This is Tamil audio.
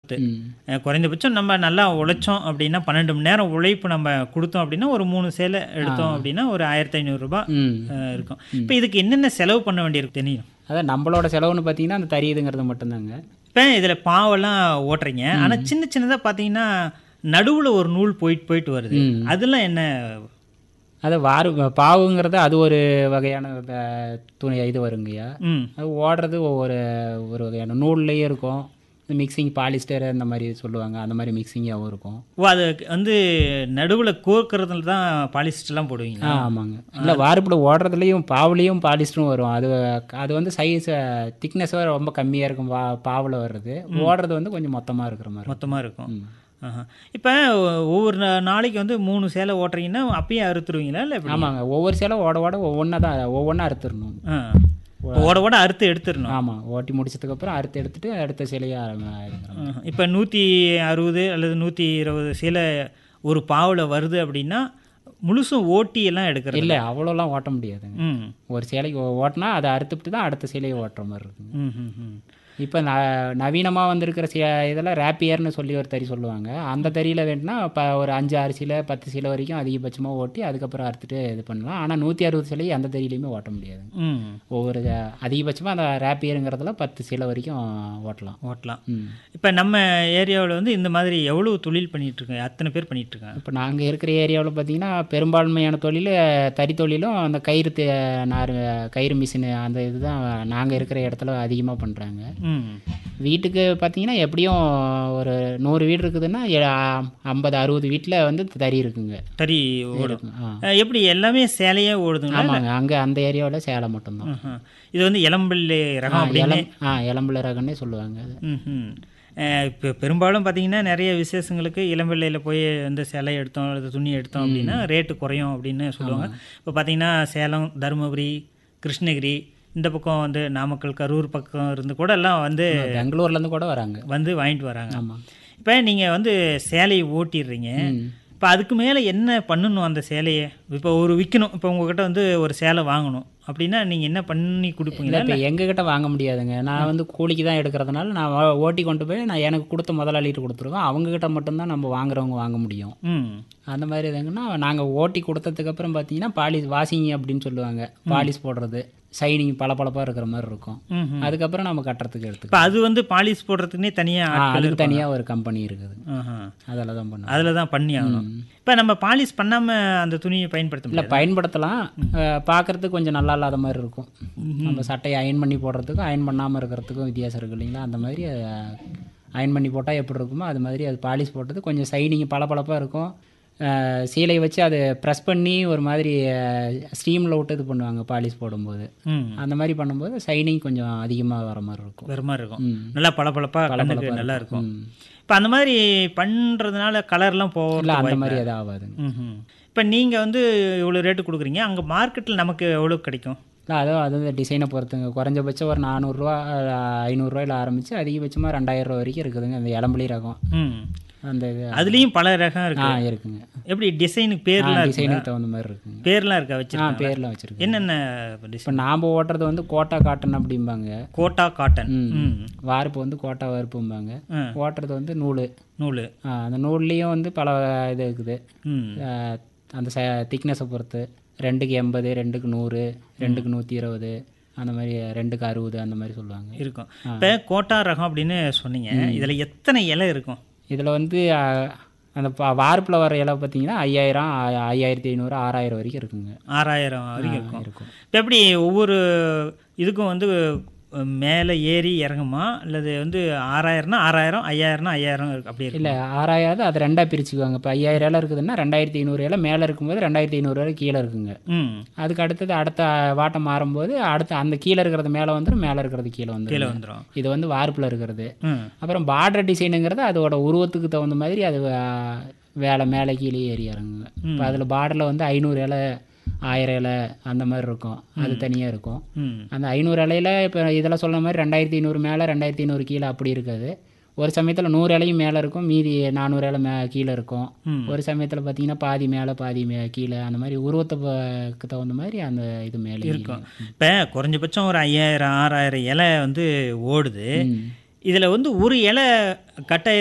பொறுத்து ம் அஹ் குறைந்தபட்சம் நம்ம நல்லா உழைச்சோம் அப்படின்னா பன்னெண்டு மணி நேரம் உழைப்பு நம்ம கொடுத்தோம் அப்படின்னா ஒரு மூணு சேலை எடுத்தோம் அப்படின்னா ஒரு ஆயிரத்தி ஐநூறுரூபா ம் இருக்கும் இப்போ இதுக்கு என்னென்ன செலவு பண்ண வேண்டியிருக்கு தெரியும் அதான் நம்மளோட செலவுன்னு பார்த்தீங்கன்னா அந்த தறியுதுங்கிறது மட்டும்தாங்க இப்போ இதில் பாவெல்லாம் ஓட்டுறீங்க ஆனால் சின்ன சின்னதாக பார்த்தீங்கன்னா நடுவில் ஒரு நூல் போயிட்டு போயிட்டு வருது ம். அதெல்லாம் என்ன அது வாரு பாவுங்கிறது அது ஒரு வகையான அஹ், துணி இது வருங்கய்யா ம் அது ஓடுறது ஒவ்வொரு ஒரு வகையான நூல்லையும் இருக்கும் மிக்சிங் பாலிஸ்டர் அந்த மாதிரி சொல்லுவாங்க அந்த மாதிரி மிக்சிங்காகவும் இருக்கும் ஓ அது வந்து நடுவில் கோர்க்கறதுல தான் பாலிஸ்டர்லாம் ஆ போடுவீங்களா ஆமாங்க இல்லை வார்ப்பில் ஓடுறதுலையும் பாவுலேயும் பாலிஸ்டரும் வரும் அது அது வந்து சைஸ் திக்னஸ் ரொம்ப கம்மியாக இருக்கும் பா பாவில் வர்றது ஓடுறது வந்து கொஞ்சம் மொத்தமாக இருக்கிற மாதிரி மொத்தமாக இருக்கும் ம். இப்போ ஒவ்வொரு நா- நாளைக்கு வந்து மூணு சேலை ஓட்டுறீங்கன்னா அப்பயே அறுத்துருவீங்களா இல்லை எப்படி ஆமாங்க ஒவ்வொரு சேலை ஓட ஓட ஒவ்வொன்றா தான் ஒவ்வொன்றா அறுத்துடணும் ஆ இப்போ ஓட ஓட அறுத்து எடுத்துடணும் ஆமாம் ஓட்டி முடிச்சதுக்கப்புறம் அறுத்து எடுத்துட்டு அடுத்த சிலையை ஆரம்பிக்கிறோம் இப்போ நூற்றி அறுபது அல்லது நூற்றி இருபது சேலை ஒரு பாவில் வருது அப்படின்னா முழுசும் ஓட்டி எல்லாம் எடுக்கிறது இல்லை அவ்வளோலாம் ஓட்ட முடியாதுங்க ம் ஒரு சேலைக்கு ஓ- ஓட்டினா அதை அறுத்துட்டு தான் அடுத்த சேலையை ஓட்டுற மாதிரி இருக்குங்க ம் ம் ம் இப்போ ந நவீனமாக வந்திருக்கிற சி இதெல்லாம் ரேப்பியர்னு சொல்லி ஒரு தறி சொல்லுவாங்க அந்த தறியில் வேணும்னா இப்போ ஒரு அஞ்சு ஆறு சிலை பத்து சிலை வரைக்கும் அதிகபட்சமாக ஓட்டி அதுக்கப்புறம் அறுத்துட்டு இது பண்ணலாம் ஆனால் நூற்றி அறுபது சிலை எந்த தறியிலையுமே ஓட்ட முடியாது ம் ஒவ்வொரு அதிகபட்சமாக அந்த ரேப்பியருங்கிறதுல பத்து சிலை வரைக்கும் ஓட்டலாம் ஓட்டலாம் ம் இப்போ நம்ம ஏரியாவில் வந்து இந்த மாதிரி எவ்வளவு தொழில் பண்ணிட்டு இருக்காங்க அத்தனை பேர் பண்ணிட்டு இருக்காங்க இப்போ நாங்கள் இருக்கிற ஏரியாவில் பார்த்தீங்கன்னா பெரும்பான்மையான தொழில் தறி தொழிலும் அந்த கயிறு தே- நார் கயிறு மிஷினு அந்த இதுதான் நாங்கள் இருக்கிற இடத்துல அதிகமாக பண்ணுறாங்க ம் வீட்டுக்கு பார்த்தீங்கன்னா எப்படியும் ஒரு நூறு வீடு இருக்குதுன்னா எ- ஐம்பது அறுபது வீட்டில் வந்து தறி இருக்குங்க சரி ஓடும் இருக்கும். ஆ அஹ் எப்படி எல்லாமே சேலையே ஓடுதுங்களா ஆமாங்க அங்கே அந்த ஏரியாவில் சேலை மட்டும்தான் ம்ஹும். இது வந்து இளம்பிள்ளை ஆ ரகம் அப்படின்னு இளம் ஆ இளம்பிள்ளை ரகன்னே சொல்லுவாங்க அது ம்ஹும். அஹ் இப்போ பெரும்பாலும் பார்த்தீங்கன்னா நிறைய விசேஷங்களுக்கு இளம்பிள்ளையில் போய் வந்து சிலை எடுத்தோம் அல்லது துணி எடுத்தோம் அப்படின்னா ரேட்டு குறையும் அப்படின்னு சொல்லுவாங்க இப்போ பார்த்தீங்கன்னா சேலம் தருமபுரி கிருஷ்ணகிரி இந்த பக்கம் வந்து நாமக்கல் கரூர் பக்கம் இருந்து கூட எல்லாம் வந்து பெங்களூர்லேருந்து கூட வராங்க வந்து வாங்கிட்டு வராங்க ஆமாம் இப்போ நீங்கள் வந்து சேலையை ஓட்டிடுறீங்க ம் இப்போ அதுக்கு மேலே என்ன பண்ணணும் அந்த சேலையை இப்போ ஒரு விற்கணும் இப்போ உங்ககிட்ட வந்து ஒரு சேலை வாங்கணும் அப்படின்னா நீங்கள் என்ன பண்ணி இல்லை கொடுப்பீங்களா இப்போ எங்ககிட்ட வாங்க முடியாதுங்க நான் வந்து கூலிக்கு தான் எடுக்கிறதுனால நான் வா- ஓட்டி கொண்டு போய் நான் எனக்கு கொடுத்த முதலாளிகிட்ட கொடுத்துருவேன் அவங்கக்கிட்ட மட்டும்தான் நம்ம வாங்குறவங்க வாங்க முடியும் ம் அந்த மாதிரி எதுங்கன்னா நாங்கள் ஓட்டி கொடுத்ததுக்கப்புறம் பார்த்தீங்கன்னா பாலிஷ் வாஷிங் அப்படின்னு சொல்லுவாங்க பாலிஷ் போடுறது ஷைனிங் பளபளப்பாக இருக்கிற மாதிரி இருக்கும் ம் அதுக்கப்புறம் நம்ம கட்டுறதுக்கு எடுத்துக்கலாம் இப்போ அது வந்து பாலிஷ் போடுறதுக்குனே தனியாக ஆ, அதுக்கு தனியாக ஒரு கம்பெனி இருக்குது ஆஹா அதில் தான் பண்ணுவோம் அதில் தான் பண்ணி ஆகணும் இப்போ நம்ம பாலிஷ் பண்ணாமல் அந்த துணியை பயன்படுத்த இல்லை முடியாது பயன்படுத்தலாம் பார்க்குறதுக்கு கொஞ்சம் நல்லா இல்லாத மாதிரி இருக்கும் நம்ம சட்டையை அயன் பண்ணி போடுறதுக்கும் அயன் பண்ணாமல் இருக்கிறதுக்கும் வித்தியாசம் இருக்கு இல்லைங்களா அந்த மாதிரி அயன் பண்ணி போட்டால் எப்படி இருக்குமோ அது மாதிரி அது பாலிஷ் போட்டது கொஞ்சம் சைனிங் பளபளப்பாக இருக்கும் அஹ், சீலை வச்சு அதை ப்ரெஸ் பண்ணி ஒரு மாதிரி ஸ்டீமில் விட்டு இது பண்ணுவாங்க பாலிஷ் போடும்போது ம் அந்த மாதிரி பண்ணும்போது சைனிங் கொஞ்சம் அதிகமாக வர மாதிரி இருக்கும் வேறு மாதிரி இருக்கும் ம். நல்லா பளபளப்பாக கண்ணுக்கு நல்லா இருக்கும் இப்போ அந்த மாதிரி பண்ணுறதுனால கலர்லாம் இல்லை போக அந்த மாதிரி எதுவும் ஆகாதுங்க ம் இப்போ நீங்கள் வந்து இவ்வளோ ரேட்டு கொடுக்குறீங்க அங்கே மார்க்கெட்டில் நமக்கு எவ்வளோ கிடைக்கும் இல்லை அதுவும் அது வந்து டிசைனை பொறுத்துங்க குறைஞ்சபட்சம் ஒரு நானூறுரூவா ஐநூறுரூவாயில் ஆரம்பித்து அதிகபட்சமாக ரெண்டாயிரம் ரூபா வரைக்கும் இருக்குதுங்க அந்த இளம்பலி ரகம் ம் அந்த இது அதுலேயும் பல ரகம் ஆ இருக்கு இருக்குங்க எப்படி டிசைனுக்கு பேர்லாம் இருக்கு டிசைனுக்கு தகுந்த மாதிரி இருக்குங்க பேர்லாம் இருக்கா ஆ வச்சிருக்காங்க பேர்லாம் வச்சுருக்கேன் என்னென்ன இப்போ டிசைன் நாம் ஓட்டுறது வந்து கோட்டா காட்டன் அப்படிம்பாங்க கோட்டா காட்டன் ம். ம் வார்ப்பு வந்து கோட்டா வார்ப்பும்பாங்க ஆ. ஓட்டுறது வந்து நூல் நூல் ஆ, அந்த நூல்லையும் வந்து பல இது இருக்குது ம் ஆ, அந்த ச திக்னஸை பொறுத்து ரெண்டுக்கு எண்பது ரெண்டுக்கு நூறு ரெண்டுக்கு நூற்றி இருபது அந்த மாதிரி ரெண்டுக்கு அறுபது அந்த மாதிரி சொல்லுவாங்க இருக்கும் இப்போ கோட்டா ரகம் அப்படின்னு சொன்னீங்க இதில் எத்தனை இலை இருக்கும் இதில் வந்து ஆ, அந்த பா- வார்ப்பில் வர இலை பார்த்தீங்கன்னா ஐயாயிரம் ஆ- ஐயாயிரத்தி ஐநூறு ஆறாயிரம் வரைக்கும் இருக்குங்க ஆறாயிரம் வரைக்கும் இருக்கும் இருக்கும் இப்போ எப்படி ஒவ்வொரு இதுக்கும் வந்து அஹ், மேலே ஏறி இறங்குமா அல்லது வந்து ஆறாயிரம்னா ஆறாயிரம் ஐயாயிரம்னா ஐயாயிரம் இருக்கு அப்படி இருக்கு இல்லை ஆறாயிரம் அது ரெண்டாக பிரிச்சுக்குவாங்க இப்போ ஐயாயிரம் இலை இருக்குதுன்னா ரெண்டாயிரத்தி ஐநூறு இலை மேலே இருக்கும்போது ரெண்டாயிரத்தி ஐநூறு இலை கீழே இருக்குங்க ம் அதுக்கு அடுத்தது அடுத்த வாட்டம் மாறும்போது அடுத்த அந்த கீழே இருக்கிறது மேலே வந்துடும் மேலே இருக்கிறது கீழே கீழே வந்துடும் வந்துடும் இது வந்து வார்ப்பில் இருக்கிறது ம் அப்புறம் பார்டர் டிசைனுங்கிறது அதோட உருவத்துக்கு தகுந்த மாதிரி அது ஆ, வேலை மேலே கீழே ஏறி இறங்குங்க இப்போ அதில் பார்டரில் வந்து ஐநூறு இலை ஆயிரம் இலை அந்த மாதிரி இருக்கும் அது தனியாக இருக்கும் ம் அந்த ஐநூறு இலையில இப்போ இதெல்லாம் சொன்ன மாதிரி ரெண்டாயிரத்தி ஐநூறு மேலே ரெண்டாயிரத்தி ஐநூறு கீழே அப்படி இருக்காது ஒரு சமயத்தில் நூறு இலையும் மேலே இருக்கும் மீதி நானூறு இலை மே கீழே இருக்கும் ம். ஒரு சமயத்தில் பார்த்தீங்கன்னா பாதி மேலே பாதி மே கீழே அந்த மாதிரி உருவத்துக்கு தகுந்த மாதிரி அந்த இது மேலே இருக்கும் இப்போ குறைஞ்சபட்சம் ஒரு ஐயாயிரம் ஆறாயிரம் இலை வந்து ஓடுது ம். இதில் வந்து ஒரு இலை கட்டை